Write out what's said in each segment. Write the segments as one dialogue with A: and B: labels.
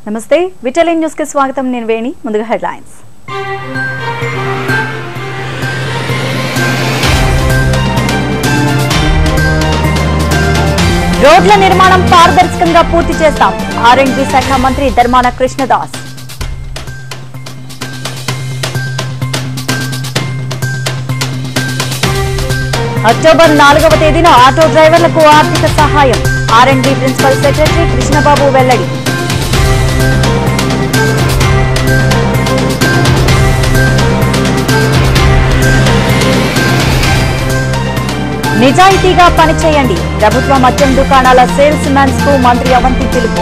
A: నమస్తే విటలిన్ న్యూస్ కి స్వాగతం నేను వేణి ముందుగా హెడ్లైన్స్ రోడ్ల నిర్మాణం పారదర్శకంగా పూర్తి చేస్తాం ఆర్ఎండ్బి శాఖ మంత్రి ధర్మాన కృష్ణదాస్ అక్టోబర్ నాలుగవ తేదీన ఆటో డ్రైవర్లకు ఆర్థిక సహాయం ఆర్ఎండ్బి ప్రిన్సిపల్ సెక్రటరీ కృష్ణబాబు వెల్లడి నిజాయితీగా పనిచేయండి ప్రభుత్వ మద్యం దుకాణాల సేల్స్ మ్యాన్స్ కు మంత్రి అవంతి పిలుపు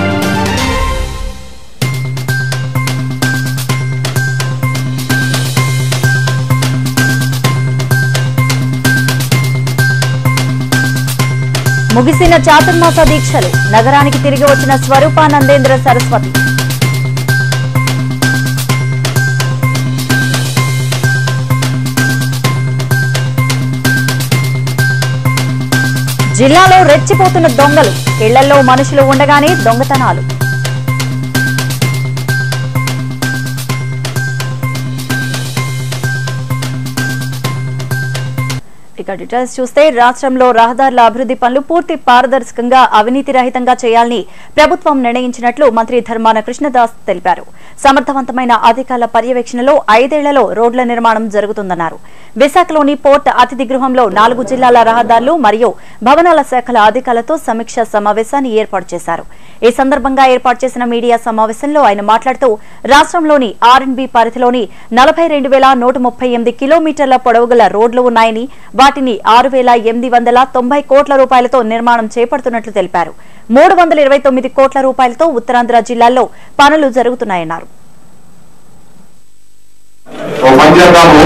A: ముగిసిన చాతుర్మాస దీక్షలు నగరానికి తిరిగి వచ్చిన స్వరూపానందేంద్ర సరస్వతి జిల్లాలో రెచ్చిపోతున్న దొంగలు ఇళ్లలో మనుషులు ఉండగానే దొంగతనాలు ఇక డీటెయిల్స్ చూస్తే రాష్ట్రంలో రహదారుల అభివృద్ధి పనులు పూర్తి పారదర్శకంగా అవినీతి రహితంగా చేయాలని ప్రభుత్వం నిర్ణయించినట్లు మంత్రి ధర్మాన కృష్ణదాస్ తెలిపారు సమర్థవంతమైన అధికారుల పర్యవేక్షణలో ఐదేళ్లలో రోడ్ల నిర్మాణం జరుగుతుందన్నారు విశాఖలోని పోర్ట్ అతిథి గృహంలో నాలుగు జిల్లాల రహదారులు మరియు భవనాల శాఖల అధికారులతో సమీక్ష సమావేశాన్ని ఏర్పాటు చేశారు ఈ సందర్భంగా ఏర్పాటు చేసిన మీడియా సమావేశంలో ఆయన మాట్లాడుతూ రాష్ట్రంలోని ఆర్ఎండ్బి పరిధిలోని నలభై రెండు వేల నూట ముప్పై ఎనిమిది కిలోమీటర్ల పొడవుగల రోడ్లు ఉన్నాయని వాటిని ఆరు వేల ఎనిమిది వందల తొంభై కోట్ల రూపాయలతో నిర్మాణం చేపడుతున్నట్లు తెలిపారు మూడు వందల ఇరవై తొమ్మిది కోట్ల రూపాయలతో ఉత్తరాంధ్ర జిల్లాల్లో పనులు జరుగుతున్నాయన్నారు
B: ఓ పని చేద్దాము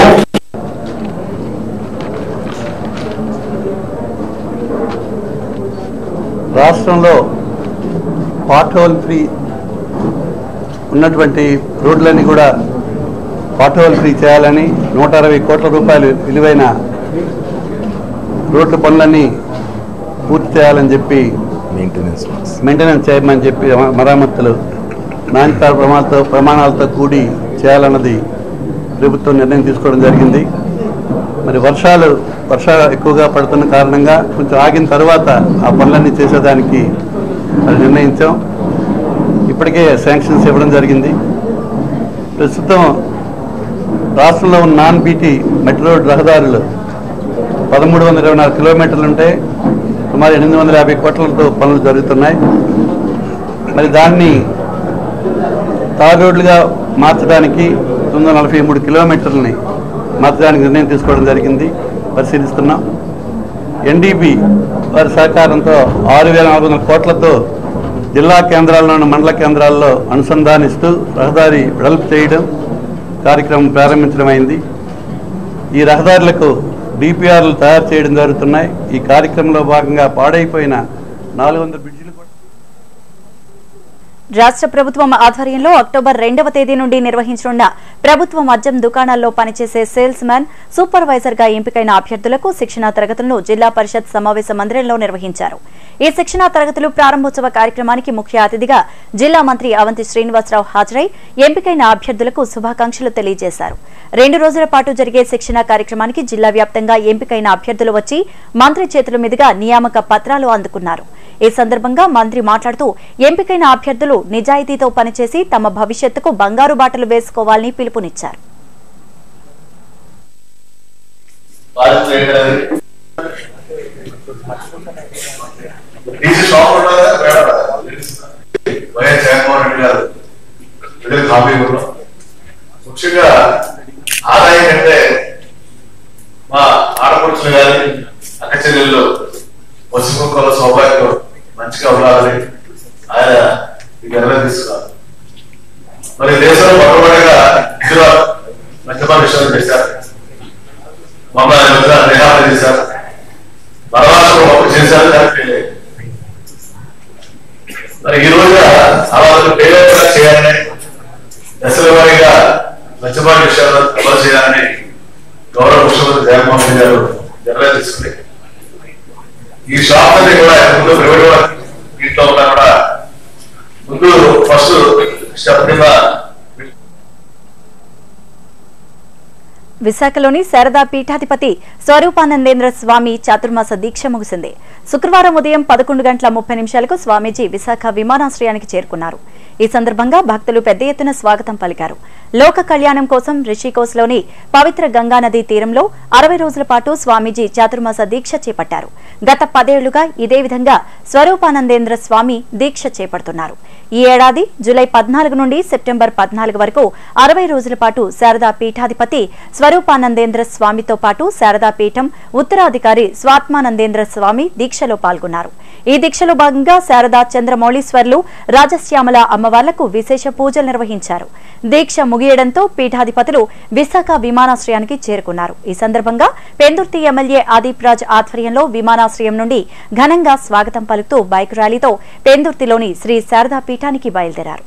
C: రాష్ట్రంలో పాట్ హోల్ ఫ్రీ ఉన్నటువంటి రోడ్లన్నీ కూడా పాట్ హోల్ ఫ్రీ చేయాలని నూట అరవై కోట్ల రూపాయలు విలువైన రోడ్ల పనులన్నీ పూర్తి చేయాలని చెప్పి
B: మెయింటెనెన్స్
C: మెయింటెనెన్స్ చేయమని చెప్పి మరామతులు నాణ్యత ప్రమాణాలతో ప్రమాణాలతో కూడి చేయాలన్నది ప్రభుత్వం నిర్ణయం తీసుకోవడం జరిగింది మరి వర్షాలు వర్షాలు ఎక్కువగా పడుతున్న కారణంగా కొంచెం ఆగిన తర్వాత ఆ పనులన్నీ చేసేదానికి మరి నిర్ణయించాం ఇప్పటికే శాంక్షన్స్ ఇవ్వడం జరిగింది ప్రస్తుతం రాష్ట్రంలో ఉన్న నాన్ బీటీ మెట్రో రోడ్ రహదారులు పదమూడు వందల ఇరవై నాలుగు కిలోమీటర్లు ఉంటే సుమారు ఎనిమిది వందల యాభై కోట్లతో పనులు జరుగుతున్నాయి మరి దాన్ని తార్ రోడ్లుగా మార్చడానికి తొమ్మిది వందల నలభై మూడు కిలోమీటర్లని మార్చడానికి నిర్ణయం తీసుకోవడం జరిగింది పరిశీలిస్తున్నాం ఎన్డీబీ వారి సహకారంతో ఆరు వేల నాలుగు వందల కోట్లతో జిల్లా కేంద్రాల్లోని మండల కేంద్రాల్లో అనుసంధానిస్తూ రహదారి వెడల్పు చేయడం కార్యక్రమం ప్రారంభించడం అయింది ఈ రహదారులకు డిపిఆర్లు తయారు చేయడం జరుగుతున్నాయి ఈ కార్యక్రమంలో భాగంగా పాడైపోయిన నాలుగు వందల బ్రిడ్జిలు కూడా
A: రాష్ట్ర ప్రభుత్వం ఆధ్వర్యంలో అక్టోబర్ రెండవ తేదీ నుండి నిర్వహించనున్న ప్రభుత్వ మద్యం దుకాణాల్లో పనిచేసే సేల్స్ మ్యాన్ సూపర్వైజర్ గా ఎంపికైన అభ్యర్థులకు శిక్షణా తరగతులను జిల్లా పరిషత్ సమావేశ మందిరంలో నిర్వహించారు ఈ శిక్షణా తరగతులు ప్రారంభోత్సవ కార్యక్రమానికి ముఖ్య అతిథిగా జిల్లా మంత్రి అవంతి శ్రీనివాసరావు హాజరై ఎంపికైన అభ్యర్థులకు శుభాకాంక్షలు తెలియజేశారు రెండు రోజుల పాటు జరిగే శిక్షణా కార్యక్రమానికి జిల్లా వ్యాప్తంగా ఎంపికైన అభ్యర్థులు వచ్చి మంత్రి చేతుల మీదుగా నియామక పత్రాలు అందుకున్నారు ఈ సందర్భంగా మంత్రి మాట్లాడుతూ ఎంపికైన అభ్యర్థులు నిజాయితీతో పనిచేసి తమ భవిష్యత్తుకు బంగారు బాటలు వేసుకోవాలని పిలుపునిచ్చారు
B: బాధ్యత ఏంటది డీసీ షాప్ ఉన్నదా మేడం వైఎస్ జగన్మోహన్ రెడ్డి గారు ఇదే కాపీ కూడా ముఖ్యంగా ఆదాయం కంటే మా ఆడపడుచులు గారి అక్క చెల్లెళ్ళు పసుపుకోల సౌభాగ్యం మంచిగా ఉండాలని ఆయన ఈ నిర్ణయం తీసుకున్నారు మరి దేశంలో మొట్టమొదటిగా గుజరాత్ మధ్యపాల విషయాలు చేశారు మమ్మల్ని నిరాశ చేశారు పరమాత్మ గొప్ప చేశారు దానికి మరి ఈ రోజున అలా పేరుగా చేయాలని దశల వారీగా మధ్యపాటి విషయాలు అమలు చేయాలని గౌరవ ముఖ్యమంత్రి జగన్మోహన్ రెడ్డి గారు నిర్ణయం తీసుకుంది ఈ షాప్ అన్ని కూడా ముందు ప్రైవేట్ ఇంట్లో ఉన్నా కూడా ముందు ఫస్ట్ శబరిమ
A: విశాఖలోని శారదా పీఠాధిపతి స్వరూపానందేంద్ర స్వామి చాతుర్మాస దీక్ష ముగిసింది శుక్రవారం ఉదయం పదకొండు గంటల ముప్పై నిమిషాలకు స్వామీజీ విశాఖ విమానాశ్రయానికి చేరుకున్నారు ఈ సందర్భంగా భక్తులు పెద్ద ఎత్తున స్వాగతం పలికారు లోక కళ్యాణం కోసం రిషికోస్లోని పవిత్ర గంగానదీ తీరంలో అరవై రోజుల పాటు స్వామీజీ చాతుర్మాస దీక్ష చేపట్టారు గత పదేళ్లుగా ఇదే విధంగా స్వరూపానందేంద్ర స్వామి దీక్ష చేపడుతున్నారు ఈ ఏడాది జూలై పద్నాలుగు నుండి సెప్టెంబర్ పద్నాలుగు వరకు అరవై రోజుల పాటు శారదా పీఠాధిపతి స్వరూపానందేంద్ర స్వామితో పాటు శారదా పీఠం ఉత్తరాధికారి స్వాత్మానందేంద్ర స్వామి దీక్షలో పాల్గొన్నారు ఈ దీక్షలో భాగంగా శారదా చంద్రమౌళీశ్వర్లు రాజశ్యామల అమ్మవార్లకు విశేష పూజలు నిర్వహించారు దీక్ష ముగియడంతో పీఠాధిపతులు విశాఖ విమానాశ్రయానికి చేరుకున్నారు ఈ సందర్భంగా పెందుర్తి ఎమ్మెల్యే ఆదిప్ రాజ్ ఆధ్వర్యంలో విమానాశ్రయం నుండి ఘనంగా స్వాగతం పలుకుతూ బైక్ ర్యాలీతో పెందుర్తిలోని శ్రీ శారదా పీఠానికి బయలుదేరారు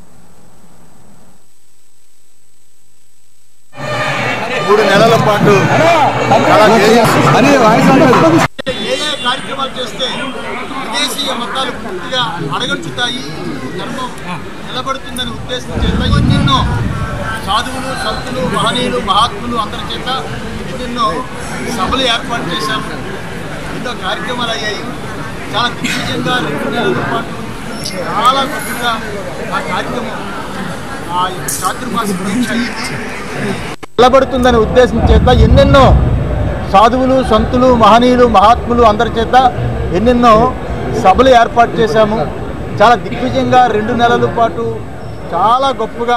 D: మూడు నెలల పాటు చాలా తేజస్సు
E: ఏ ఏ కార్యక్రమాలు చేస్తే విదేశీయ మతాలు పూర్తిగా అడగంచుతాయి ధర్మం నిలబడుతుందని ఉద్దేశం చేత ఎన్నెన్నో సాధువులు సంతులు మహనీయులు మహాత్ములు అందరి చేత ఎన్నెన్నో సభలు ఏర్పాటు చేశాము ఎన్నో కార్యక్రమాలు అయ్యాయి చాలా దిగ్విజయంగా రెండు నెలల పాటు చాలా గొప్పగా ఆ కార్యక్రమం ఆ యొక్క చాతుర్మాస దీక్ష అయ్యింది నిలబడుతుందనే ఉద్దేశం చేత ఎన్నెన్నో సాధువులు సంతులు మహనీయులు మహాత్ములు అందరి చేత ఎన్నెన్నో సభలు ఏర్పాటు చేశాము చాలా దిగ్విజయంగా రెండు నెలల పాటు చాలా గొప్పగా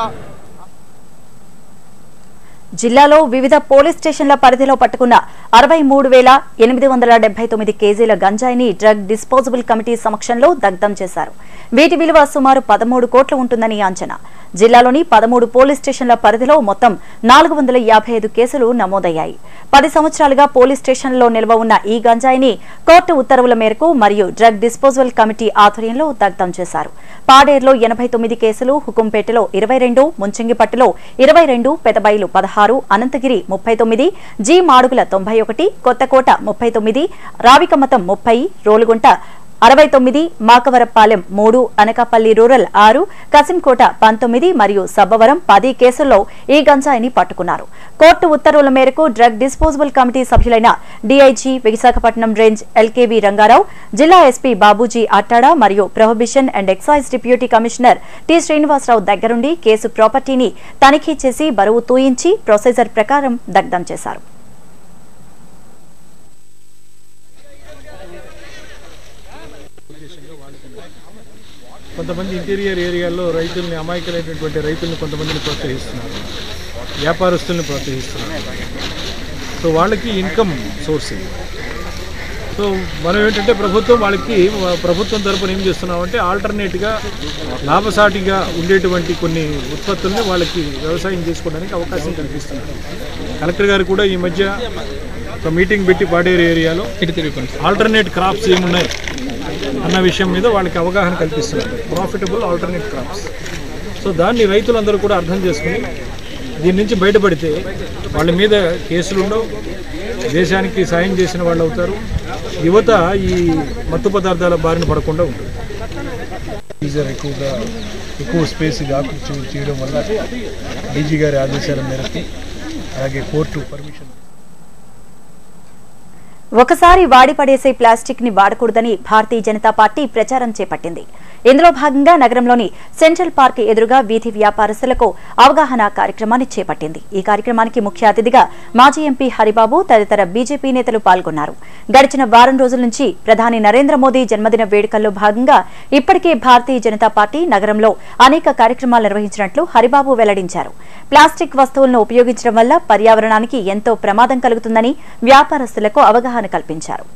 A: జిల్లాలో వివిధ పోలీస్ స్టేషన్ల పరిధిలో పట్టుకున్న అరవై మూడు వేల ఎనిమిది వందల డెబ్బై తొమ్మిది కేజీల గంజాయిని డ్రగ్ డిస్పోజబుల్ కమిటీ సమక్షంలో దగ్ధం చేశారు వీటి విలువ సుమారు పదమూడు కోట్లు ఉంటుందని అంచనా జిల్లాలోని పదమూడు పోలీస్ స్టేషన్ల పరిధిలో మొత్తం నాలుగు వందల యాభై ఐదు కేసులు నమోదయ్యాయి పది సంవత్సరాలుగా పోలీస్ స్టేషన్లలో నిల్వ ఉన్న ఈ గంజాయిని కోర్టు ఉత్తర్వుల మేరకు మరియు డ్రగ్ డిస్పోజబుల్ కమిటీ ఆధ్వర్యంలో దగ్ధం చేశారు పాడేరులో ఎనభై తొమ్మిది కేసులు హుకుంపేటలో ఇరవై రెండు ముంచంగిపట్టులో ఇరవై రెండు పెదబైలు పదహారు అనంతగిరి ముప్పై తొమ్మిది జి మాడుగుల తొంభై ఒకటి కొత్తకోట ముప్పై తొమ్మిది రావికమతం ముప్పై రోలుగుంట అరవై తొమ్మిది మాకవరపాలెం మూడు అనకాపల్లి రూరల్ ఆరు కసింకోట పంతొమ్మిది మరియు సబ్బవరం పది కేసుల్లో ఈ గంజాయిని పట్టుకున్నారు కోర్టు ఉత్తర్వుల మేరకు డ్రగ్ డిస్పోజబుల్ కమిటీ సభ్యులైన DIG Visakhapatnam range LKB Rangarao జిల్లా ఎస్పీ బాబూజీ అట్టాడా మరియు prohibition and excise deputy commissioner T Srinivasarao దగ్గరుండి కేసు ప్రాపర్టీని తనిఖీ చేసి బరువు తూయించి ప్రొసీజర్ ప్రకారం దగ్ధం చేశారు
F: కొంతమంది ఇంటీరియర్ ఏరియాల్లో రైతుల్ని అమాయకులైనటువంటి రైతుల్ని కొంతమందిని ప్రోత్సహిస్తున్నారు వ్యాపారస్తుల్ని ప్రోత్సహిస్తున్నారు సో వాళ్ళకి ఇన్కమ్ సోర్స్ ఇది సో మనం ఏంటంటే ప్రభుత్వం వాళ్ళకి వ- ప్రభుత్వం తరపున ఏం చేస్తున్నామంటే ఆల్టర్నేట్గా లాభసాటిగా ఉండేటువంటి కొన్ని ఉత్పత్తుల్ని వాళ్ళకి వ్యవసాయం చేసుకోవడానికి అవకాశం కల్పిస్తున్నారు కలెక్టర్ గారు కూడా ఈ మధ్య ఒక మీటింగ్ పెట్టి పాడేరు ఏరియాలో ఆల్టర్నేట్ క్రాప్స్ ఏమున్నాయి అన్న విషయం మీద వాళ్ళకి అవగాహన కల్పిస్తున్నారు ప్రాఫిటబుల్ ఆల్టర్నేట్ క్రాప్స్ సో దాన్ని రైతులందరూ కూడా అర్థం చేసుకుని దీని నుంచి బయటపడితే వాళ్ళ మీద కేసులు ఉండవు దేశానికి సాయం చేసిన వాళ్ళు అవుతారు యువత ఈ మత్తు పదార్థాల బారిన పడకుండా ఉంటుంది
G: టీజర్ ఎక్కువగా ఎక్కువ స్పేస్ ఆక్యుపై చేయడం వల్ల డీజీ గారి ఆదేశాల మేరకు అలాగే కోర్టు పర్మిషన్
A: ఒకసారి వాడి పడేసే ప్లాస్టిక్ ని వాడకూడదని భారతీయ జనతా పార్టీ ప్రచారం చేపట్టింది ఇందులో భాగంగా నగరంలోని సెంట్రల్ పార్క్ ఎదురుగా వీధి వ్యాపారస్తులకు అవగాహన కార్యక్రమాన్ని చేపట్టింది ఈ కార్యక్రమానికి ముఖ్య అతిథిగా మాజీ ఎంపీ హరిబాబు తదితర బీజేపీ నేతలు పాల్గొన్నారు గడిచిన వారం రోజుల నుంచి ప్రధాని నరేంద్ర మోదీ జన్మదిన వేడుకల్లో భాగంగా ఇప్పటికే భారతీయ జనతా పార్టీ నగరంలో అనేక కార్యక్రమాలు నిర్వహించినట్లు హరిబాబు వెల్లడించారు ప్లాస్టిక్ వస్తువులను ఉపయోగించడం వల్ల పర్యావరణానికి ఎంతో ప్రమాదం కలుగుతుందని వ్యాపారస్తులకు అవగాహన కల్పించారు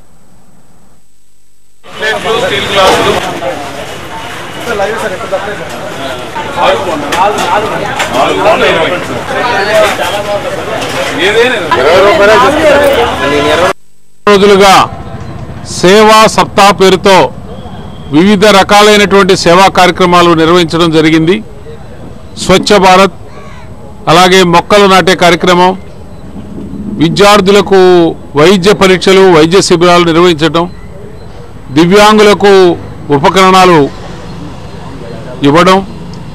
H: రోజులుగా సేవా సప్తాహ పేరుతో వివిధ రకాలైనటువంటి సేవా కార్యక్రమాలు నిర్వహించడం జరిగింది స్వచ్ఛ భారత్ అలాగే మొక్కలు నాటే కార్యక్రమం విద్యార్థులకు వైద్య పరీక్షలు వైద్య శిబిరాలు నిర్వహించడం దివ్యాంగులకు ఉపకరణాలు ఇవ్వడం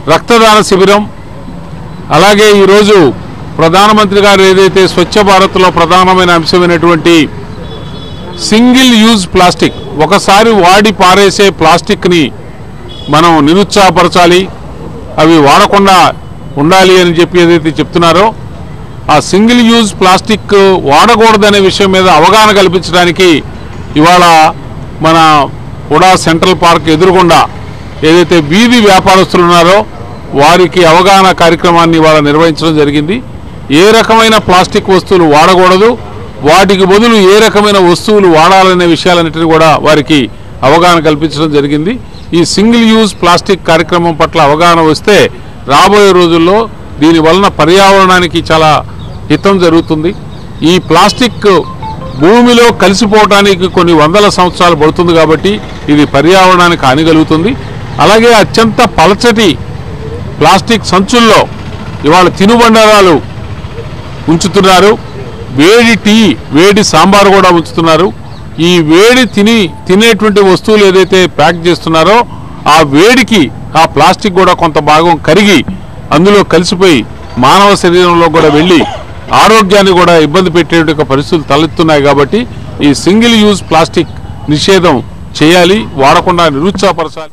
H: రక్తదాన శిబిరం అలాగే ఈరోజు ప్రధానమంత్రి గారు ఏదైతే స్వచ్ఛ భారత్లో ప్రధానమైన అంశమైనటువంటి సింగిల్ యూజ్ ప్లాస్టిక్ ఒకసారి వాడి పారేసే ప్లాస్టిక్ని మనం నిరుత్సాహపరచాలి అవి వాడకుండా ఉండాలి అని చెప్పి ఏదైతే చెప్తున్నారో ఆ సింగిల్ యూజ్ ప్లాస్టిక్ వాడకూడదనే విషయం మీద అవగాహన కల్పించడానికి ఇవాళ మన ఉడా సెంట్రల్ పార్క్ ఎదురుగుండా ఏదైతే వీధి వ్యాపారస్తులు ఉన్నారో వారికి అవగాహన కార్యక్రమాన్ని ఇవాళ నిర్వహించడం జరిగింది ఏ రకమైన ప్లాస్టిక్ వస్తువులు వాడకూడదు వాటికి బదులు ఏ రకమైన వస్తువులు వాడాలనే విషయాలన్నిటిని కూడా వారికి అవగాహన కల్పించడం జరిగింది ఈ సింగిల్ యూజ్ ప్లాస్టిక్ కార్యక్రమం పట్ల అవగాహన వస్తే రాబోయే రోజుల్లో దీని వలన పర్యావరణానికి చాలా హితం జరుగుతుంది ఈ ప్లాస్టిక్ భూమిలో కలిసిపోవటానికి కొన్ని వందల సంవత్సరాలు పడుతుంది కాబట్టి ఇది పర్యావరణానికి హాని కలుగుతుంది అలాగే అత్యంత పలచటి ప్లాస్టిక్ సంచుల్లో ఇవాళ తినుబండారాలు ఉంచుతున్నారు వేడి టీ వేడి సాంబార్ కూడా ఉంచుతున్నారు ఈ వేడి తిని తినేటువంటి వస్తువులు ఏదైతే ప్యాక్ చేస్తున్నారో ఆ వేడికి ఆ ప్లాస్టిక్ కూడా కొంత భాగం కరిగి అందులో కలిసిపోయి మానవ శరీరంలో కూడా వెళ్ళి ఆరోగ్యాన్ని కూడా ఇబ్బంది పెట్టేటువంటి పరిస్థితులు తలెత్తున్నాయి కాబట్టి ఈ సింగిల్ యూజ్ ప్లాస్టిక్ నిషేధం చేయాలి వాడకుండా నిరుత్సాహపరచాలి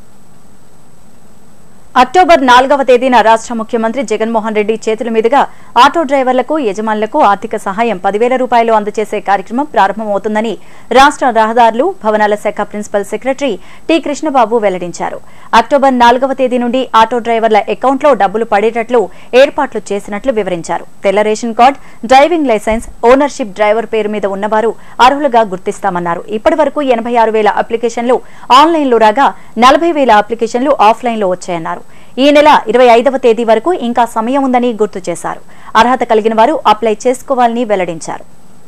A: అక్టోబర్ నాలుగవ తేదీన రాష్ట్ర ముఖ్యమంత్రి జగన్మోహన్ రెడ్డి చేతుల మీదుగా ఆటో డ్రైవర్లకు యజమానులకు ఆర్థిక సహాయం పదివేల రూపాయలు అందజేసే కార్యక్రమం ప్రారంభమవుతుందని రాష్ట్ర రహదారులు భవనాల శాఖ ప్రిన్సిపల్ సెక్రటరీ టి కృష్ణబాబు వెల్లడించారు అక్టోబర్ నాలుగవ తేదీ నుండి ఆటో డ్రైవర్ల అకౌంట్లో డబ్బులు పడేటట్లు ఏర్పాట్లు చేసినట్లు వివరించారు తెల్ల ration card driving licence ownership driver పేరు మీద ఉన్నవారు అర్హులుగా గుర్తిస్తామన్నారు ఇప్పటి వరకు ఎనభై ఆరు వేల అప్లికేషన్లు ఆన్లైన్లో రాగా నలభై వేల అప్లికేషన్లు ఆఫ్లైన్లో వచ్చాయన్నారు ఈ నెల ఇరవై ఐదవ తేదీ వరకు ఇంకా సమయం ఉందని గుర్తు చేశారు అర్హత కలిగిన వారు అప్లై చేసుకోవాలని వెల్లడించారు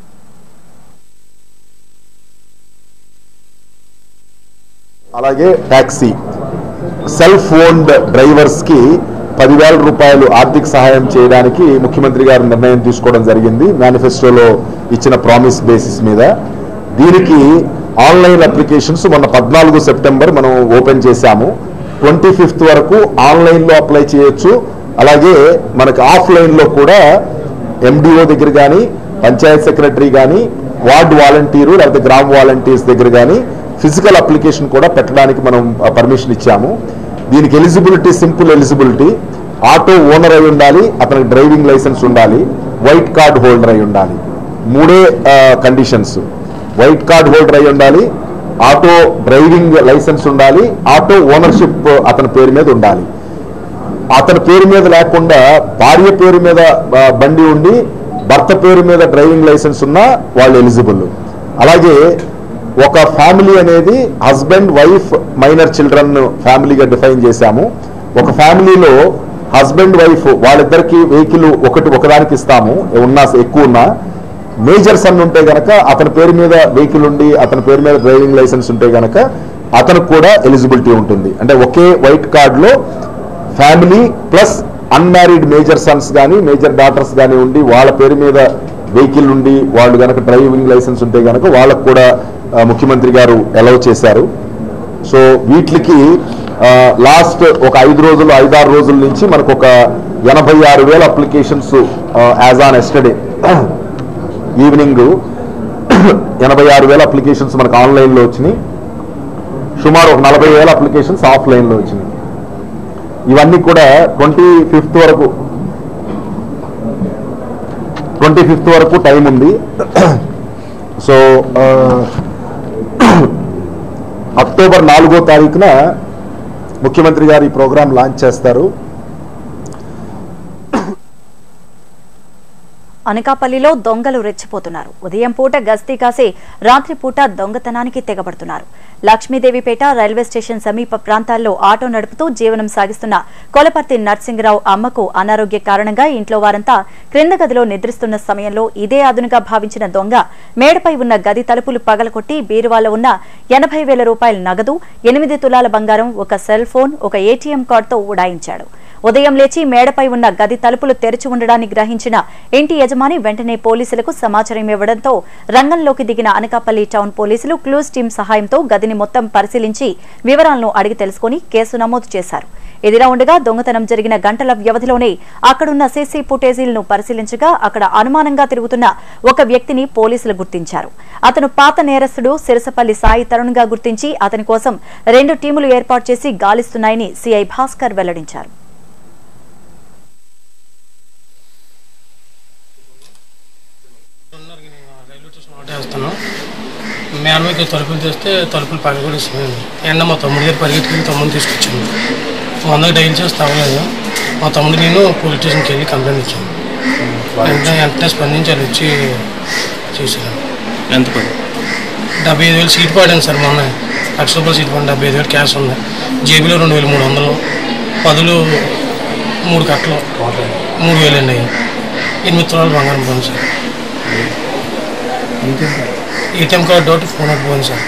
I: అలాగే ట్యాక్సీ సెల్ఫ్ ఓన్డ్ డ్రైవర్స్ కి పదివేల రూపాయలు ఆర్థిక సహాయం చేయడానికి ముఖ్యమంత్రి గారు నిర్ణయం తీసుకోవడం జరిగింది మేనిఫెస్టోలో ఇచ్చిన ప్రామిస్ బేసిస్ మీద దీనికి ఆన్లైన్ అప్లికేషన్స్ మొన్న పద్నాలుగు సెప్టెంబర్ మనం ఓపెన్ చేశాము ట్వంటీ ఫిఫ్త్ వరకు ఆన్లైన్లో అప్లై చేయొచ్చు అలాగే మనకు ఆఫ్లైన్లో కూడా ఎండిఓ దగ్గర కానీ పంచాయత్ సెక్రటరీ కానీ వార్డ్ వాలంటీరు లేకపోతే గ్రామ వాలంటీర్స్ దగ్గర కానీ ఫిజికల్ అప్లికేషన్ కూడా పెట్టడానికి మనం పర్మిషన్ ఇచ్చాము దీనికి eligibility simple eligibility auto owner అయి ఉండాలి అతనికి డ్రైవింగ్ లైసెన్స్ ఉండాలి వైట్ కార్డ్ హోల్డర్ అయి ఉండాలి మూడే కండిషన్స్ వైట్ కార్డ్ హోల్డర్ అయి ఉండాలి ఆటో డ్రైవింగ్ లైసెన్స్ ఉండాలి ఆటో ఓనర్షిప్ అతని పేరు మీద ఉండాలి అతని పేరు మీద లేకుండా భార్య పేరు మీద ఆ, బండి ఉండి భర్త పేరు మీద డ్రైవింగ్ లైసెన్స్ ఉన్నా వాళ్ళు ఎలిజిబుల్ అలాగే ఒక ఫ్యామిలీ అనేది హస్బెండ్ వైఫ్ మైనర్ చిల్డ్రన్ ఫ్యామిలీగా డిఫైన్ చేశాము ఒక ఫ్యామిలీలో హస్బెండ్ వైఫ్ వాళ్ళిద్దరికి వెహికల్ ఒకటి ఒకదానికి ఇస్తాము ఉన్నా ఎక్కువ ఉన్నా మేజర్ సన్ ఉంటే గనక అతని పేరు మీద వెహికల్ ఉండి అతని పేరు మీద డ్రైవింగ్ లైసెన్స్ ఉంటే గనక అతనికి కూడా ఎలిజిబిలిటీ ఉంటుంది అంటే ఒకే వైట్ కార్డులో family plus unmarried major sons కానీ మేజర్ డాటర్స్ కానీ ఉండి వాళ్ళ పేరు మీద వెహికల్ ఉండి వాళ్ళు గనక డ్రైవింగ్ లైసెన్స్ ఉంటే గనక వాళ్ళకు కూడా ఆ, ముఖ్యమంత్రి గారు అలౌ చేశారు సో వీటికి లాస్ట్ ఒక ఐదు రోజులు ఐదారు రోజుల నుంచి మనకు ఒక ఎనభై ఆరు వేల applications as on yesterday evening ఎనభై ఆరు వేల అప్లికేషన్స్ మనకు ఆన్లైన్లో వచ్చినాయి సుమారు ఒక నలభై వేల అప్లికేషన్స్ ఆఫ్లైన్లో వచ్చినాయి ఇవన్నీ కూడా ట్వంటీ ఫిఫ్త్ వరకు ట్వంటీ ఫిఫ్త్ వరకు టైం ఉంది సో ఆ, అక్టోబర్ నాలుగో తారీఖున ముఖ్యమంత్రి గారు ఈ ప్రోగ్రాం లాంచ్ చేస్తారు
A: అనకాపల్లిలో దొంగలు రెచ్చిపోతున్నారు ఉదయం పూట గస్తీ కాసి రాత్రిపూట దొంగతనానికి తెగబడుతున్నారు లక్ష్మీదేవిపేట రైల్వే స్టేషన్ సమీప ప్రాంతాల్లో ఆటో నడుపుతూ జీవనం సాగిస్తున్న కొలపర్తి నర్సింగరావు అమ్మకు అనారోగ్య కారణంగా ఇంట్లో వారంతా క్రింద గదిలో నిద్రిస్తున్న సమయంలో ఇదే అదునుగా భావించిన దొంగ మేడపై ఉన్న గది తలుపులు పగలకొట్టి బీరువాలో ఉన్న ఎనభై వేల రూపాయల నగదు ఎనిమిది తులాల బంగారం ఒక సెల్ ఫోన్ ఒక ఏటీఎం కార్డుతో ఉడాయించాడు ఉదయం లేచి మేడపై ఉన్న గది తలుపులు తెరిచి ఉండడాన్ని గ్రహించిన ఇంటి యజమాని వెంటనే పోలీసులకు సమాచారం ఇవ్వడంతో రంగంలోకి దిగిన అనకాపల్లి టౌన్ పోలీసులు క్లూస్ టీం సహాయంతో గదిని మొత్తం పరిశీలించి వివరాలను అడిగి తెలుసుకుని కేసు నమోదు చేశారు ఇదిలా ఉండగా దొంగతనం జరిగిన గంటల వ్యవధిలోనే అక్కడున్న సీసీ ఫుటేజీలను పరిశీలించగా అక్కడ అనుమానంగా తిరుగుతున్న ఒక వ్యక్తిని పోలీసులు గుర్తించారు అతను పాత నేరస్తుడు సిరసపల్లి సాయి తరుణ్గా గుర్తించి అతని కోసం రెండు టీములు ఏర్పాటు చేసి గాలిస్తున్నాయని సీఐ భాస్కర్ వెల్లడించారు
J: వేస్తాను మేనమాకి తలుపులు తెస్తే తలుపులు పగలగొడేసింది ఎండ మా తమ్ముడి దగ్గర పరిగెట్టుకుని తమ్ముడిని తీసుకొచ్చాను వందకు డైల్ చేస్తే అవ్వలేదు మా తమ్ముడు నేను పోలీస్ స్టేషన్కి వెళ్ళి కంప్లైంట్ ఇచ్చాను వెంటనే వెంటనే స్పందించారు వచ్చి చేశాను
K: ఎంత పని
J: డెబ్బై ఐదు వేలు సీట్ పడాను సార్ మొన్న లక్ష రూపాయలు సీట్ పడి డెబ్బై ఐదు వేలు క్యాష్ ఉంది జేబీలో రెండు వేలు మూడు వందలు పదులు మూడు కట్టలు మూడు వేలు అండి ఎనిమిది తులాలు బంగారం పోయింది సార్ ఏటీఎం కార్డు ఒకటి ఫోన్ ఒకటి పోయింది సార్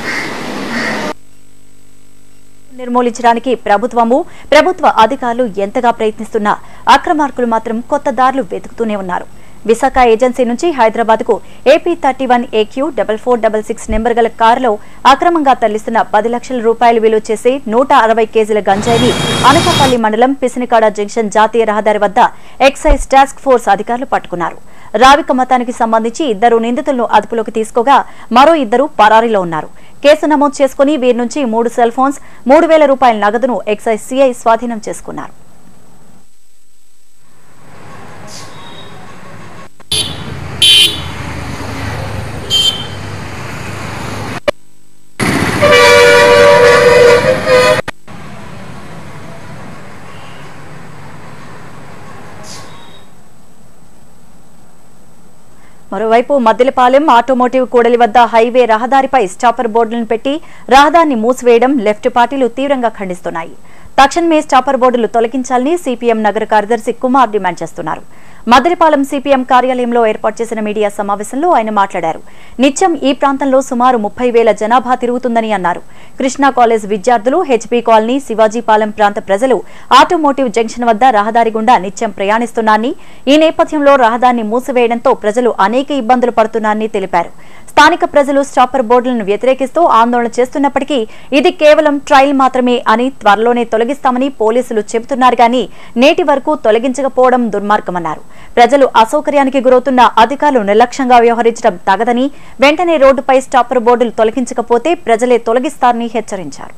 A: నిర్మూలించడానికి ప్రభుత్వము ప్రభుత్వ అధికారులు ఎంతగా ప్రయత్నిస్తున్నా అక్రమార్కులు మాత్రం కొత్త దారులు వెతుకుతూనే ఉన్నారు విశాఖ ఏజెన్సీ నుంచి హైదరాబాద్ కు AP thirty one AQ double four double six number గల కారులో అక్రమంగా తరలిస్తున్న పది లక్షల రూపాయలు విలువ చేసే నూట అరవై కేజీల గంజాయిని అనకాపల్లి మండలం పిసినికాడ జంక్షన్ జాతీయ రహదారి వద్ద ఎక్సైజ్ టాస్క్ ఫోర్స్ అధికారులు పట్టుకున్నారు రావిక మతానికి సంబంధించి ఇద్దరు నిందితులను అదుపులోకి తీసుకోగా మరో ఇద్దరు పరారీలో ఉన్నారు కేసు నమోదు చేసుకుని వీరి నుంచి మూడు సెల్ ఫోన్స్ మూడు వేల రూపాయల నగదును ఎక్సైజ్ సీఐ స్వాధీనం చేసుకున్నారు మరోవైపు మద్దిలపాలెం ఆటోమోటివ్ కూడలి వద్ద హైవే రహదారిపై స్టాపర్ బోర్డులను పెట్టి రహదారిని మూసివేయడం లెఫ్ట్ పార్టీలు తీవ్రంగా ఖండిస్తున్నాయి తక్షణమే స్టాపర్ బోర్డులు తొలగించాలని సిపిఎం నగర కార్యదర్శి కుమార్ డిమాండ్ చేస్తున్నారు మదిరిపాలెం సిపిఎం కార్యాలయంలో ఏర్పాటు చేసిన మీడియా సమావేశంలో ఆయన మాట్లాడారు నిత్యం ఈ ప్రాంతంలో సుమారు ముప్పై వేల జనాభా తిరుగుతుందని అన్నారు కృష్ణా కాలేజ్ విద్యార్థులు హెచ్పీ కాలనీ శివాజీపాలెం ప్రాంత ప్రజలు ఆటోమోటివ్ జంక్షన్ వద్ద రహదారి గుండా నిత్యం ప్రయాణిస్తున్నారని ఈ నేపథ్యంలో రహదారిని మూసివేయడంతో ప్రజలు అనేక ఇబ్బందులు పడుతున్నారని తెలిపారు స్థానిక ప్రజలు స్టాపర్ బోర్డులను వ్యతిరేకిస్తూ ఆందోళన చేస్తున్నప్పటికీ ఇది కేవలం ట్రయల్ మాత్రమే అని త్వరలోనే తొలగిస్తామని పోలీసులు చెబుతున్నారు గాని నేటి వరకు తొలగించకపోవడం దుర్మార్గమన్నారు ప్రజలు అసౌకర్యానికి గురవుతున్న అధికారులు నిర్లక్ష్యంగా వ్యవహరించడం తగదని వెంటనే రోడ్డుపై స్టాపర్ బోర్డులు తొలగించకపోతే ప్రజలే తొలగిస్తారని హెచ్చరించారు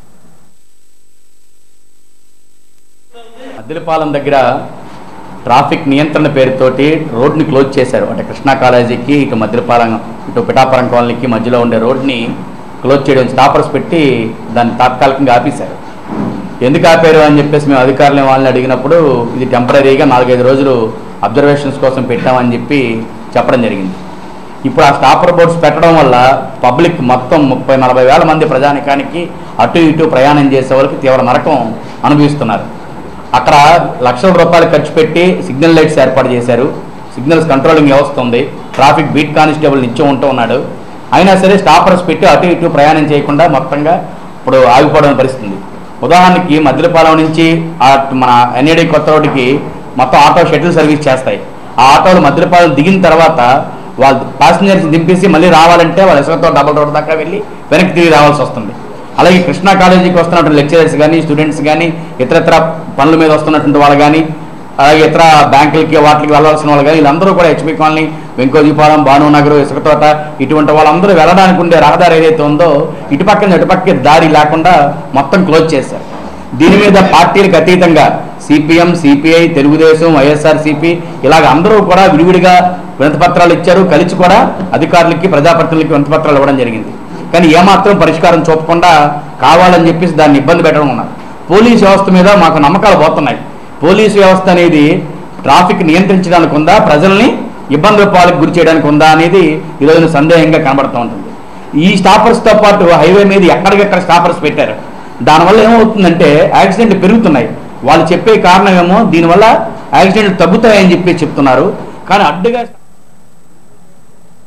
K: అద్దెలపాలెం దగ్గర ట్రాఫిక్ నియంత్రణ పేరుతోటి రోడ్ని క్లోజ్ చేశారు అంటే కృష్ణా కాలేజీకి ఇటు మద్దిలపాలెం ఇటు పిఠాపురం కాలనీకి మధ్యలో ఉండే రోడ్ని క్లోజ్ చేయడం స్టాపర్స్ పెట్టి దాన్ని తాత్కాలికంగా ఆపేశారు ఎందుకు ఆపారు అని చెప్పేసి మేము అధికారులు వాళ్ళని అడిగినప్పుడు ఇది టెంపరీగా నాలుగైదు రోజులు అబ్జర్వేషన్స్ కోసం పెట్టామని చెప్పి చెప్పడం జరిగింది ఇప్పుడు ఆ స్టాపర్ బోర్డ్స్ పెట్టడం వల్ల పబ్లిక్ మొత్తం ముప్పై నలభై వేల మంది ప్రజానికానికి అటు ఇటు ప్రయాణం చేసే వాళ్ళకి తీవ్ర నరకం అనుభవిస్తున్నారు అక్కడ లక్షల రూపాయలు ఖర్చు పెట్టి సిగ్నల్ లైట్స్ ఏర్పాటు చేశారు సిగ్నల్స్ కంట్రోలింగ్ వ్యవస్థ ఉంది ట్రాఫిక్ బీట్ కానిస్టేబుల్ నిత్యం ఉంటూ ఉన్నాడు అయినా సరే స్టాపర్స్ పెట్టి అటు ఇటు ప్రయాణం చేయకుండా మొత్తంగా ఇప్పుడు ఆగిపోవడం పరిస్థితి ఉంది. ఉదాహరణకి మద్దిలపాలెం నుంచి ఆ మన ఎన్ఏడి కొత్త రోడ్డుకి మొత్తం ఆటో షటిల్ సర్వీస్ చేస్తాయి ఆ ఆటోలు మద్దిలపాలెం దిగిన తర్వాత వాళ్ళు ప్యాసింజర్స్ దింపేసి మళ్ళీ రావాలంటే వాళ్ళ ఇసుకతో డబల్ రోడ్ దాకా వెళ్ళి వెనక్కి తిరిగి రావాల్సి వస్తుంది అలాగే కృష్ణా కాలేజీకి వస్తున్నటువంటి లెక్చరర్స్ కానీ స్టూడెంట్స్ కానీ ఇతరత్ర పనుల మీద వస్తున్నటువంటి వాళ్ళు కానీ అలాగే ఇతర బ్యాంకులకి వాటికి వెళ్ళాల్సిన వాళ్ళు కానీ వీళ్ళందరూ కూడా హెచ్పి కాలనీ వెంకోజీపాలెం భానునగర్ ఇసుకతోట ఇటువంటి వాళ్ళందరూ వెళ్ళడానికి ఉండే రహదారి ఏదైతే ఉందో ఇటుపక్కన ఇటుపక్క దారి లేకుండా మొత్తం క్లోజ్ చేశారు దీని మీద పార్టీలకు అతీతంగా సిపిఎం సిపిఐ తెలుగుదేశం వైఎస్ఆర్సీపీ ఇలాగ అందరూ కూడా విడివిడిగా వినతిపత్రాలు ఇచ్చారు కలిసి కూడా అధికారులకి ప్రజాప్రతినిధులకి వినతిపత్రాలు ఇవ్వడం జరిగింది కానీ ఏమాత్రం పరిష్కారం చూపకుండా కావాలని చెప్పేసి దాన్ని ఇబ్బంది పెట్టడం ఉన్నారు పోలీస్ వ్యవస్థ మీద మాకు నమ్మకాలు పోతున్నాయి పోలీసు వ్యవస్థ అనేది ట్రాఫిక్ నియంత్రించడానికి ఉందా ప్రజల్ని ఇబ్బందుల పాలకు గురి చేయడానికి ఉందా అనేది ఈరోజు సందేహంగా కనబడుతూ ఉంటుంది ఈ స్టాపర్స్తో పాటు హైవే మీద ఎక్కడికెక్కడ స్టాపర్స్ పెట్టారు దానివల్ల ఏమవుతుందంటే యాక్సిడెంట్లు పెరుగుతున్నాయి వాళ్ళు చెప్పే కారణం ఏమో దీనివల్ల యాక్సిడెంట్లు తగ్గుతాయని చెప్పి చెప్తున్నారు కానీ అడ్డుగా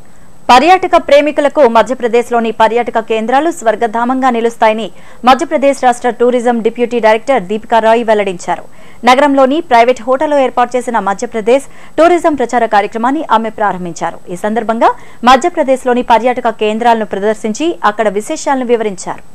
A: పర్యాటక ప్రేమికులకు మధ్యప్రదేశ్లోని పర్యాటక కేంద్రాలు స్వర్గధామంగా నిలుస్తాయని మధ్యప్రదేశ్ రాష్ట్ర tourism deputy director Deepika Rai వెల్లడించారు నగరంలోని ప్రైవేట్ హోటల్లో ఏర్పాటు చేసిన మధ్యప్రదేశ్ టూరిజం ప్రచార కార్యక్రమాన్ని ఆమె ప్రారంభించారు ఈ సందర్భంగా మధ్యప్రదేశ్లోని పర్యాటక కేంద్రాలను ప్రదర్శించి అక్కడ విశేషాలను వివరించారు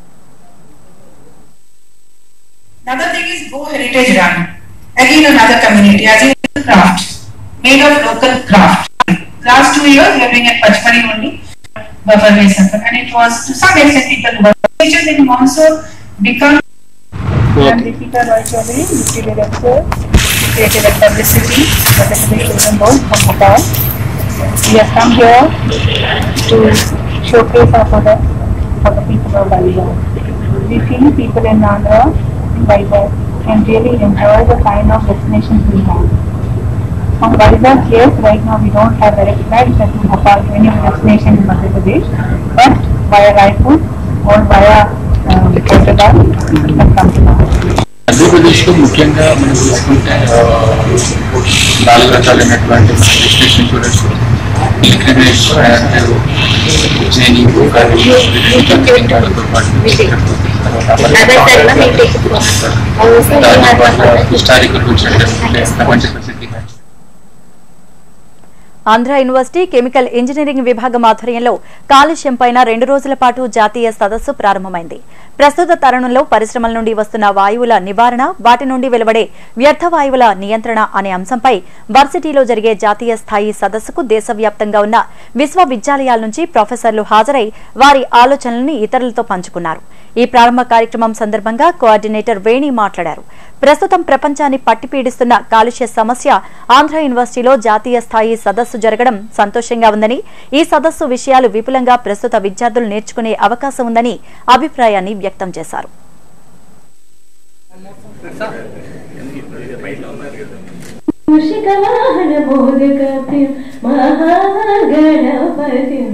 L: Another thing is Go Heritage Run. Again, another community, as in craft, made of local craft. Last two years, we are doing at Pachmani only, Buffer Way Center, and it was to some extent it was teachers in Mysore become. And Deepika Roy Chaudhary, Deputy Director, Creative and Publicity, Secretary Tourism Board from Bhopal. We have come here to showcase our product for the people of Vizag. We feel people in Andhra, in Vizag, can really enjoy the kind of destinations we have. From Vizag, yes, right now we don't have direct flights to Bhopal to any destination in Madhya Pradesh, but via Raipur or via um, Hyderabad, we can come to Maharashtra.
M: ఆంధ్రప్రదేశ్లో ముఖ్యంగా మనం చూసుకుంటే ఆ, నాలుగు రకాలైనటువంటి destination tourist pilgrimage and training కేంద్రాలతో పాటు historical మంచి ప్రసిద్ధి
A: ఆంధ్ర యూనివర్సిటీ కెమికల్ ఇంజనీరింగ్ విభాగం ఆధ్వర్యంలో కాలుష్యం పైన రెండు రోజుల పాటు జాతీయ సదస్సు ప్రారంభమైంది ప్రస్తుత తరుణంలో పరిశ్రమల నుండి వస్తున్న వాయువుల నివారణ వాటి నుండి వెలువడే వ్యర్థ వాయువుల నియంత్రణ అనే అంశంపై వర్సిటీలో జరిగే జాతీయ స్థాయి సదస్సుకు దేశవ్యాప్తంగా ఉన్న విశ్వవిద్యాలయాల నుంచి ప్రొఫెసర్లు హాజరై వారి ఆలోచనలను ఇతరులతో పంచుకున్నారు ఈ ప్రారంభ కార్యక్రమం సందర్భంగా కోఆర్డినేటర్ వేణి మాట్లాడారు ప్రస్తుతం ప్రపంచాన్ని పట్టిపీడిస్తున్న కాలుష్య సమస్య ఆంధ్ర యూనివర్సిటీలో జాతీయ స్థాయి సదస్సు జరగడం సంతోషంగా ఉందని ఈ సదస్సు విషయాలు విపులంగా ప్రస్తుత విద్యార్థులు నేర్చుకునే అవకాశం ఉందని అభిప్రాయాన్ని వ్యక్తం చేశారు
N: మూషికవాహన మోదకప్రియం మహాగణపతిం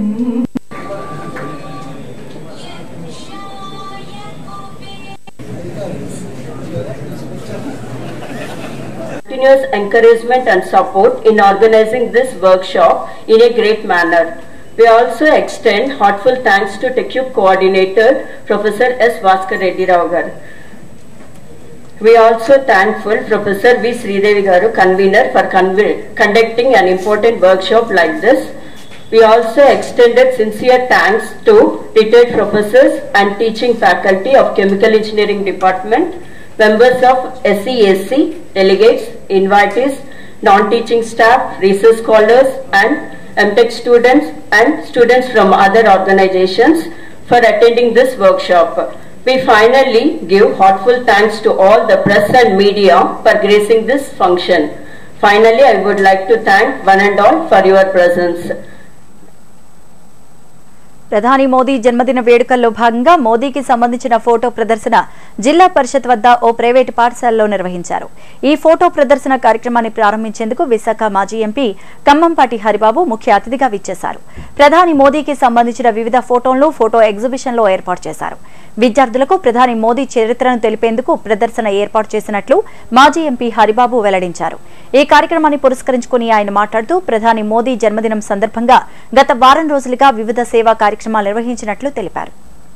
O: continuous encouragement and support in organizing this workshop in a great manner. We also extend heartfelt thanks to TechCube coordinator Professor S. Vaskar Reddy Rao garu. We are also thankful Professor V. Sridevi Garu, convener for conve- conducting an important workshop like this. We also extended sincere thanks to retired professors and teaching faculty of Chemical Engineering Department, members of SESC, delegates, invitees, non-teaching staff, research scholars and MTech students and students from other organizations for attending this workshop. We finally give heartful thanks to all the press and media for gracing this function. Finally, I would like to thank one and all for your presence.
A: ప్రధాని మోదీ జన్మదిన వేడుకల్లో భాగంగా మోదీకి సంబంధించిన photo ప్రదర్శన జిల్లా పరిషత్ వద్ద ఓ private పాఠశాలలో నిర్వహించారు ఈ ఫోటో ప్రదర్శన కార్యక్రమాన్ని ప్రారంభించేందుకు విశాఖ మాజీ ఎంపీ ఖమ్మంపాటి హరిబాబు ముఖ్య అతిథిగా విచ్చేశారు ప్రధాని మోదీకి సంబంధించిన వివిధ ఫోటోలను ఫోటో ఎగ్జిబిషన్లో ఏర్పాటు చేశారు విద్యార్థులకు ప్రధాని మోదీ చరిత్రను తెలిపేందుకు ప్రదర్శన ఏర్పాటు చేసినట్లు మాజీ ఎంపీ హరిబాబు వెల్లడించారు ఈ కార్యక్రమాన్ని పురస్కరించుకుని ఆయన మాట్లాడుతూ ప్రధాని మోదీ జన్మదినం సందర్భంగా గత వారం రోజులుగా వివిధ సేవా కార్యక్రమాలు నిర్వహించినట్లు తెలిపారు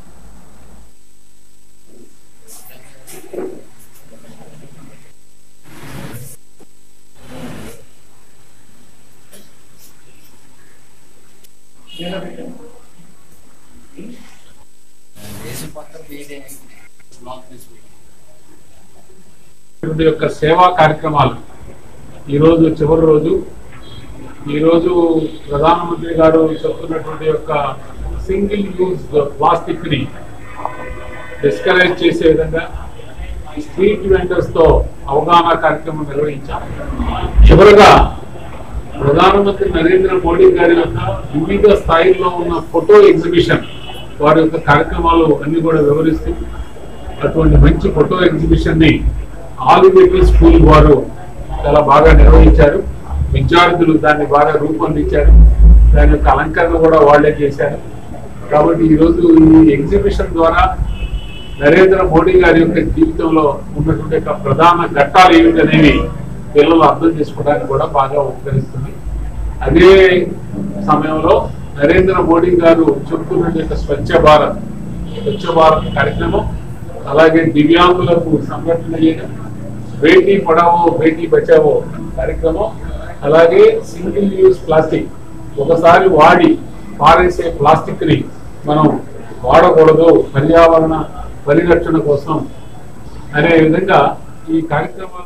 H: ఇటువంటి యొక్క సేవా కార్యక్రమాలు ఈరోజు చివరి రోజు ఈరోజు ప్రధానమంత్రి గారు చెప్తున్నటువంటి యొక్క సింగిల్ యూజ్ ప్లాస్టిక్ ని డిస్కరేజ్ చేసే విధంగా స్ట్రీట్ వెండర్స్ తో అవగాహన కార్యక్రమం నిర్వహించాం చివరగా ప్రధానమంత్రి నరేంద్ర మోడీ గారి యొక్క వివిధ స్థాయిల్లో ఉన్న ఫోటో ఎగ్జిబిషన్ వారి యొక్క కార్యక్రమాలు అన్ని కూడా వివరిస్తూ అటువంటి మంచి ఫోటో ఎగ్జిబిషన్ ని ఆలివేటరీ స్కూల్ వారు చాలా బాగా నిర్వహించారు విద్యార్థులు దాన్ని బాగా రూపొందించారు దాని యొక్క అలంకరణ కూడా వాళ్ళే చేశారు కాబట్టి ఈరోజు ఈ ఎగ్జిబిషన్ ద్వారా నరేంద్ర మోడీ గారి యొక్క జీవితంలో ఉన్నటువంటి యొక్క ప్రధాన ఘట్టాలు ఏమిటనేవి పిల్లలు అర్థం చేసుకోవడానికి కూడా బాగా ఉపకరిస్తుంది అదే సమయంలో నరేంద్ర మోడీ గారు చెప్తున్నటువంటి స్వచ్ఛ భారత్ స్వచ్ఛ భారత్ కార్యక్రమం అలాగే దివ్యాంగులకు సంఘటన చేయడం బేటీ పడావో బేటీ బచావో కార్యక్రమం అలాగే సింగిల్ యూజ్ ప్లాస్టిక్ ఒకసారి వాడి పారేసే ప్లాస్టిక్ ని మనం వాడకూడదు పర్యావరణ పరిరక్షణ కోసం అనే విధంగా ఈ కార్యక్రమం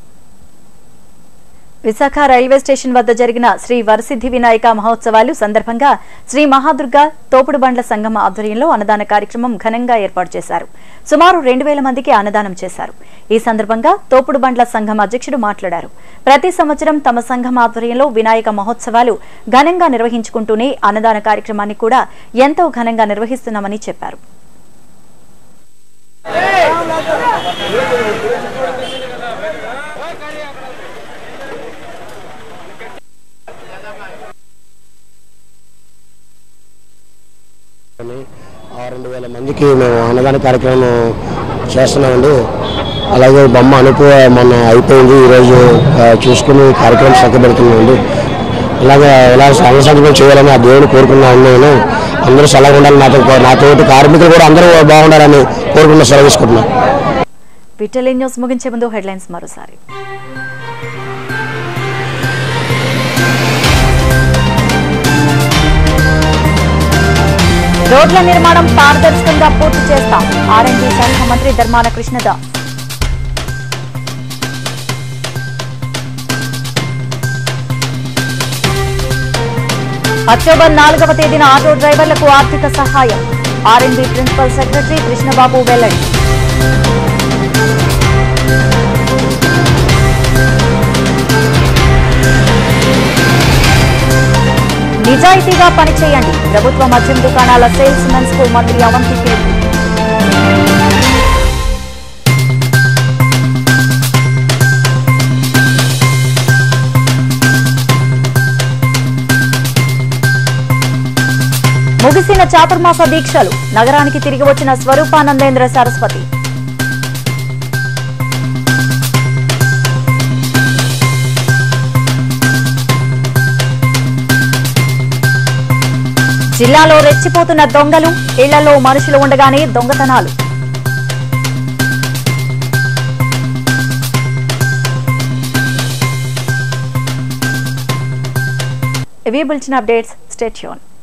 A: విశాఖ రైల్వే స్టేషన్ వద్ద జరిగిన శ్రీ వరసిద్ధి వినాయక మహోత్సవాలు సందర్భంగా శ్రీ మహాదుర్గ తోపుడు బండ్ల సంఘం ఆధ్వర్యంలో అన్నదాన కార్యక్రమం ఘనంగా ఏర్పాటు చేశారు సుమారు రెండు వేల మందికి అన్నదానం చేశారు ఈ సందర్భంగా తోపుడు బండ్ల సంఘం అధ్యక్షుడు మాట్లాడారు ప్రతి సంవత్సరం తమ సంఘం ఆధ్వర్యంలో వినాయక మహోత్సవాలు ఘనంగా నిర్వహించుకుంటూనే అన్నదాన కార్యక్రమాన్ని కూడా ఎంతో ఘనంగా నిర్వహిస్తున్నామని చెప్పారు
P: ఆ రెండు వేల మందికి మేము అన్నదాన కార్యక్రమం చేస్తున్నామండి అలాగే బొమ్మ అనుపు మొన్న అయిపోయింది ఈరోజు ఆ, చూసుకుని కార్యక్రమం చక్కబెడుతున్నామండి ఇలాగే ఇలా సంవత్సరం చేయాలని ఆ దేవుని కోరుకున్నాను నేను అందరూ సలహా ఉండాలి నాతో నాతోటి కార్మికులు కూడా అందరూ బాగుండాలని కోరుకున్న సెలవు తీసుకుంటున్నాను
A: విటలీ న్యూస్ ముగించే ముందు హెడ్లైన్స్ మరోసారి రోడ్ల నిర్మాణం పారదర్శకంగా పూర్తి చేస్తాం ఆర్ఎండ్బీ శాఖ మంత్రి ధర్మాన కృష్ణదాస్ అక్టోబర్ నాలుగవ తేదీన ఆటో డ్రైవర్లకు ఆర్థిక సహాయం ఆర్ఎండ్బీ ప్రిన్సిపల్ సెక్రటరీ కృష్ణబాబు వెల్లడి నిజాయితీగా పనిచేయండి ప్రభుత్వ మద్యం దుకాణాల సేల్స్ మెన్స్ కు మంత్రి అవంతి పిలుపు ముగిసిన చాతుర్మాస దీక్షలు నగరానికి తిరిగి వచ్చిన స్వరూపానందేంద్ర సరస్వతి జిల్లాలో రెచ్చిపోతున్న దొంగలు ఇళ్లలో మనుషులు ఉండగానే దొంగతనాలు ఇవి బుల్చిన అప్డేట్స్ స్టేట్ యూన్